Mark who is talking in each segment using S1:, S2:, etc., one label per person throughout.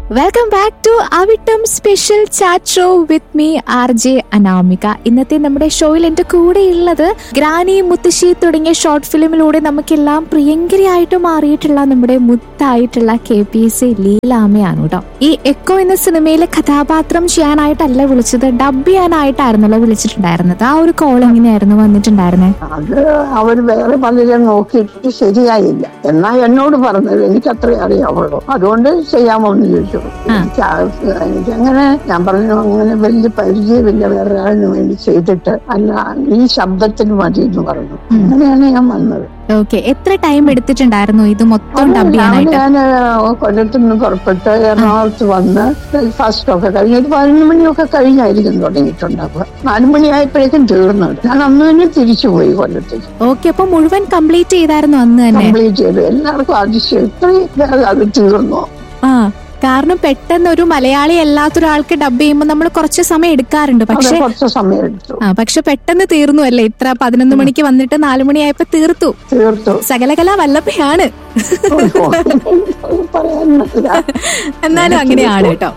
S1: Welcome back to Avittam special chat show with me R J Anamika ഇന്നത്തെ നമ്മുടെ ഷോയിൽ എന്റെ കൂടെയുള്ളത് ഗ്രാനി മുത്തശ്ശി തുടങ്ങിയ ഷോർട്ട് ഫിലിമിലൂടെ നമുക്കെല്ലാം പ്രിയങ്കരിയായിട്ട് മാറിയിട്ടുള്ള നമ്മുടെ മുത്തായിട്ടുള്ള കെ പി എസ് സി ലീലാമയാണ് കേട്ടോ ഈ എക്കോ എന്ന സിനിമയിലെ കഥാപാത്രം ചെയ്യാനായിട്ടല്ല വിളിച്ചത് ഡബ് ചെയ്യാനായിട്ടായിരുന്നല്ലോ വിളിച്ചിട്ടുണ്ടായിരുന്നത് ആ ഒരു കോൾ എങ്ങനെയായിരുന്നു വന്നിട്ടുണ്ടായിരുന്നത്
S2: അത് അവർ വേറെ പലരും നോക്കിയിട്ട് ശരിയായില്ല എന്നാ എന്നോട് പറഞ്ഞത് എനിക്ക് അത്രേ അറിയാവുള്ളൂ അതുകൊണ്ട് ചെയ്യാമോ എന്ന് ചോദിച്ചു എനിക്ക് ആ- എനിക്കങ്ങനെ ഞാൻ പറഞ്ഞു അങ്ങനെ വലിയ പരിചയമില്ല വേറെ ആളിന് വേണ്ടി ചെയ്തിട്ട് അല്ല ഈ ശബ്ദത്തിന് മതി എന്ന് പറഞ്ഞു അങ്ങനെയാണ് ഞാൻ വന്നത്
S1: ഓക്കെ എത്ര ടൈം എടുത്തിട്ടുണ്ടായിരുന്നു ഇത് മൊത്തം ഡബ് ചെയ്യാനായിട്ട്
S2: ഞാൻ കൊല്ലത്ത് നിന്ന് പുറപ്പെട്ട് എറണാകുളത്ത് വന്ന് ഫസ്റ്റ് ഒക്കെ കഴിഞ്ഞ് ഒരു പതിനൊന്ന് മണിയൊക്കെ കഴിഞ്ഞായിരിക്കും തുടങ്ങിയിട്ടുണ്ടാവുക നാല് മണിയായപ്പോഴേക്കും തീർന്നത് ഞാൻ അന്ന് തന്നെ തിരിച്ചു പോയി കൊല്ലത്തേക്ക്
S1: ഓക്കെ അപ്പൊ മുഴുവൻ കംപ്ലീറ്റ് ചെയ്തായിരുന്നു അന്ന് തന്നെ
S2: കംപ്ലീറ്റ് ചെയ്തു എല്ലാവർക്കും അതിശയം ഇത്രയും വേഗം അത് തീർന്നു
S1: ആ കാരണം പെട്ടെന്ന് ഒരു മലയാളി അല്ലാത്തൊരാൾക്ക് ഡബ് ചെയ്യുമ്പോൾ നമ്മൾ കുറച്ച് സമയം എടുക്കാറുണ്ട്
S2: അത്
S1: പക്ഷെ
S2: കുറച്ച് സമയം എടുത്തു
S1: ആ പക്ഷെ പെട്ടെന്ന് തീർന്നു അല്ലേ ഇത്ര പതിനൊന്ന് മണിക്ക് വന്നിട്ട് നാലു മണിയായപ്പോ തീർത്തു
S2: തീർത്തു
S1: സകലകല വല്ലഭയാണ്
S2: പറയാനില്ല
S1: എന്നാലും അങ്ങനെയാണ് കേട്ടോ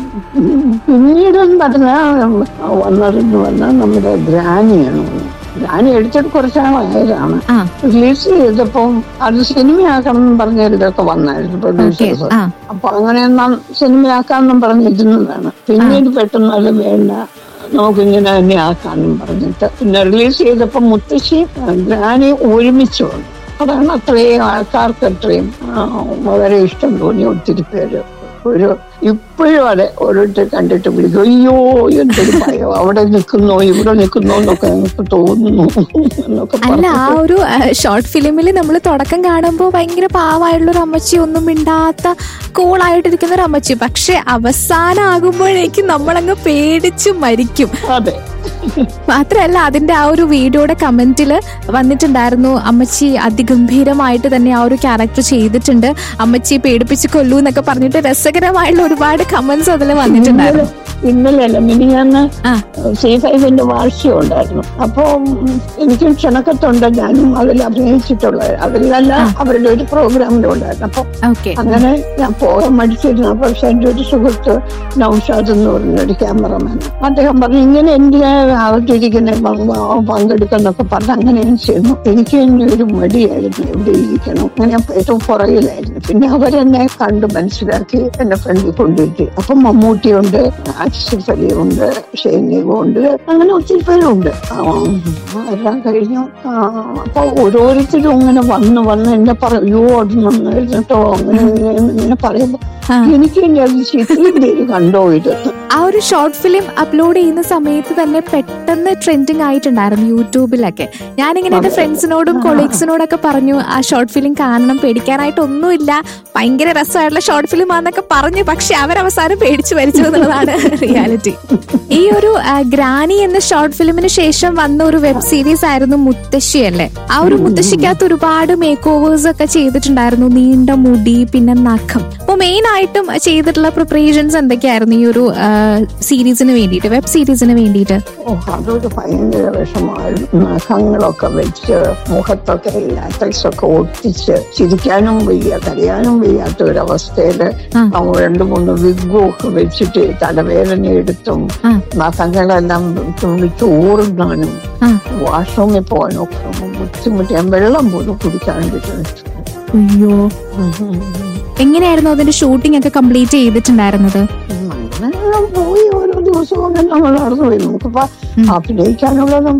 S2: പിന്നീട് പറഞ്ഞ വന്നതെന്ന് പറഞ്ഞാൽ നമ്മുടെ ഗ്രാനിയാണ് വന്നത്. ഗ്രാനി എടുത്തിട്ട് കുറച്ചാളായതാണ്
S1: ആ
S2: റിലീസ് ചെയ്തപ്പം അത് സിനിമയാക്കണം എന്ന് പറഞ്ഞ ഇതൊക്കെ വന്നായിരുന്നു
S1: ഓക്കെ
S2: പ്രൊഡ്യൂസേഴ്സ്
S1: ആ
S2: അപ്പൊ അങ്ങനെ നാം സിനിമയാക്കാന്നും പറഞ്ഞിരുന്നതാണ് പിന്നീട് പെട്ടെന്ന് അത് വേണ്ട നമുക്കിങ്ങനെ തന്നെ ആക്കാന്നും പറഞ്ഞിട്ട് പിന്നെ റിലീസ് ചെയ്തപ്പോ മുത്തശ്ശി ഗ്രാനി ഒരുമിച്ച് വന്നു അതാണ് അത്രയും ആൾക്കാർക്ക് അത്രയും ആ, വളരെ ഇഷ്ടം തോന്നി ഒത്തിരി പേര് ഒരു ഇപ്പോഴും അതെ ഓരോരുത്തർ കണ്ടിട്ട് വിളിക്കും അയ്യോ എന്തൊരു ഭയം അവിടെ നിൽക്കുന്നോ ഇവിടെ നിൽക്കുന്നോ എന്നൊക്കെ എനിക്ക് തോന്നുന്നു എന്നൊക്കെ
S1: അല്ല
S2: പറഞ്ഞു
S1: ആ ഒരു ഷോർട്ട് ഫിലിമിൽ നമ്മൾ തുടക്കം കാണുമ്പോൾ ഭയങ്കര പാവമായിട്ടുള്ള ഒരു അമ്മച്ചി ഒന്നും മിണ്ടാത്ത കൂളായിട്ടിരിക്കുന്ന ഒരു അമ്മച്ചി പക്ഷെ അവസാനം ആകുമ്പോഴേക്കും നമ്മളങ്ങ് പേടിച്ച് മരിക്കും
S2: അതെ
S1: മാത്രമല്ല അതിന്റെ ആ ഒരു വീഡിയോയുടെ കമന്റില് വന്നിട്ടുണ്ടായിരുന്നു അമ്മച്ചി അതിഗംഭീരമായിട്ട് തന്നെ ആ ഒരു ക്യാരക്ടർ ചെയ്തിട്ടുണ്ട് അമ്മച്ചി പേടിപ്പിച്ച് കൊല്ലൂ എന്നൊക്കെ പറഞ്ഞിട്ട് രസകരമായിട്ടുള്ള ഒരുപാട് കമന്റ്സ് അതിൽ വന്നിട്ടുണ്ടായിരുന്നു
S2: ഇന്നലെ അല്ല മിനിയാന്ന്
S1: ആ
S2: സി ഫൈവിന്റെ വാർഷികം ഉണ്ടായിരുന്നു അപ്പൊ എനിക്ക് ക്ഷണക്കത്തുണ്ട് ഞാനും അതിൽ അഭിനയിച്ചിട്ടുള്ള അതിലല്ല അവരുടെ ഒരു പ്രോഗ്രാമിലും ഉണ്ടായിരുന്നു അപ്പൊ
S1: ഓക്കെ
S2: അങ്ങനെ ഞാൻ പോകാൻ മടിച്ചിരുന്നു അപ്പൊ പക്ഷെ എന്റെ ഒരു സുഹൃത്ത് നൌഷാദ് എന്ന് പറഞ്ഞ ഒരു ക്യാമറമാൻ അദ്ദേഹം പറഞ്ഞു ഇങ്ങനെ എന്തിനാ അകത്തിരിക്കുന്ന പങ്കെടുക്കുന്നൊക്കെ പറഞ്ഞ് അങ്ങനെ ഞാൻ ചെയ്യുന്നു എനിക്ക് എന്റെ ഒരു മടിയായിരുന്നു എവിടെ ഇരിക്കണം അങ്ങനെ ഞാൻ ഏറ്റവും പുറകിലായിരുന്നു പിന്നെ അവരെന്നെ കണ്ടു മനസ്സിലാക്കി എന്നെ ഫ്രണ്ടിൽ കൊണ്ടുവരുത്തി അപ്പൊ മമ്മൂട്ടിയുണ്ട് ആസിഫ് അലിയുണ്ട് ഷെയ്നീവുണ്ട് അങ്ങനെ ഒത്തിരി പേരുണ്ട് ആ, എല്ലാം കഴിഞ്ഞു ആ, അപ്പൊ ഓരോരുത്തരും ഇങ്ങനെ വന്ന് വന്ന് എന്നെ പറയൂ അത് നന്നായിരുന്നു കേട്ടോ അങ്ങനെ ഇങ്ങനെ ഇങ്ങനെ പറയുമ്പോ
S1: ആ.
S2: എനിക്ക് എന്നെ അതിശയം, ഇത്രയും പേര് കണ്ടോ ഇത്
S1: ആ ഒരു ഷോർട്ട് ഫിലിം അപ്ലോഡ് ചെയ്യുന്ന സമയത്ത് തന്നെ പെട്ടെന്ന് ട്രെൻഡിങ് ആയിട്ടുണ്ടായിരുന്നു യൂട്യൂബിലൊക്കെ ഞാനിങ്ങനെ എന്റെ ഫ്രണ്ട്സിനോടും കൊളീഗ്സിനോടൊക്കെ പറഞ്ഞു ആ ഷോർട്ട് ഫിലിം കാണണം പേടിക്കാനായിട്ട് ഒന്നുമില്ല ഭയങ്കര രസമായിട്ടുള്ള ഷോർട്ട് ഫിലിം ആണെന്നൊക്കെ പറഞ്ഞു പക്ഷെ അവരവസാനം പേടിച്ചു മരിച്ചു എന്നുള്ളതാണ് റിയാലിറ്റി ഈ ഒരു ആ, ഗ്രാനി എന്ന ഷോർട്ട് ഫിലിമിന് ശേഷം വന്ന ഒരു വെബ് സീരീസ് ആയിരുന്നു മുത്തശ്ശി അല്ലേ ആ ഒരു മുത്തശ്ശിക്കകത്ത് ഒരുപാട് മേക്ക് ഓവേഴ്സ് ഒക്കെ ചെയ്തിട്ടുണ്ടായിരുന്നു നീണ്ട മുടി പിന്നെ നഖം അപ്പൊ മെയിൻ ആയിട്ടും ചെയ്തിട്ടുള്ള പ്രിപ്പറേഷൻസ് എന്തൊക്കെയായിരുന്നു ഈ ഒരു സീരീസിന് വേണ്ടിയിട്ട് വെബ് സീരീസിന് വേണ്ടിയിട്ട്
S2: ഓ അതൊരു ഭയങ്കര വിഷമായിരുന്നു നഖങ്ങളൊക്കെ വെച്ച് മുഖത്തൊക്കെ ലാറ്റക്സ് ഒക്കെ ഒട്ടിച്ച് ചിരിക്കാനും വയ്യ കരയാനും വയ്യാത്ത ഒരവസ്ഥയില്
S1: ആ.
S2: ആ രണ്ട് മൂന്ന് വിഗും ഒക്കെ വെച്ചിട്ട് തലവേദന എടുത്തും
S1: ആ.
S2: നഖങ്ങളെല്ലാം തുണിച്ച് ഊറുന്നാനും
S1: ആ.
S2: വാഷ്റൂമിൽ പോകാനും ഒക്കെ ബുദ്ധിമുട്ടി ഞാൻ വെള്ളം പോലും കുടിക്കാണ്ടിരുന്നു
S1: അയ്യോ എങ്ങനെയായിരുന്നു അതിന്റെ ഷൂട്ടിംഗ് ഒക്കെ കംപ്ലീറ്റ് ചെയ്തിട്ടുണ്ടായിരുന്നത്
S2: അങ്ങനെ പോയി ഓരോ ദിവസവും അങ്ങനെ നമ്മൾ നടന്നു പോയി നമുക്കിപ്പോ
S1: ഉം.
S2: അഭിനയിക്കാനുള്ളതും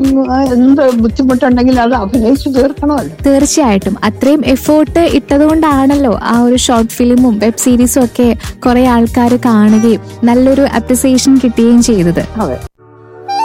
S2: എന്ത് ബുദ്ധിമുട്ടുണ്ടെങ്കിൽ അത് അഭിനയിച്ചു തീർക്കണമല്ലോ
S1: തീർച്ചയായിട്ടും അത്രയും എഫേർട്ട് ഇട്ടതുകൊണ്ടാണല്ലോ ആ ഒരു ഷോർട്ട് ഫിലിമും വെബ് സീരീസും ഒക്കെ കുറെ ആൾക്കാർ കാണുകയും നല്ലൊരു അപ്രിസിയേഷൻ കിട്ടുകയും ചെയ്തത്
S2: അതെ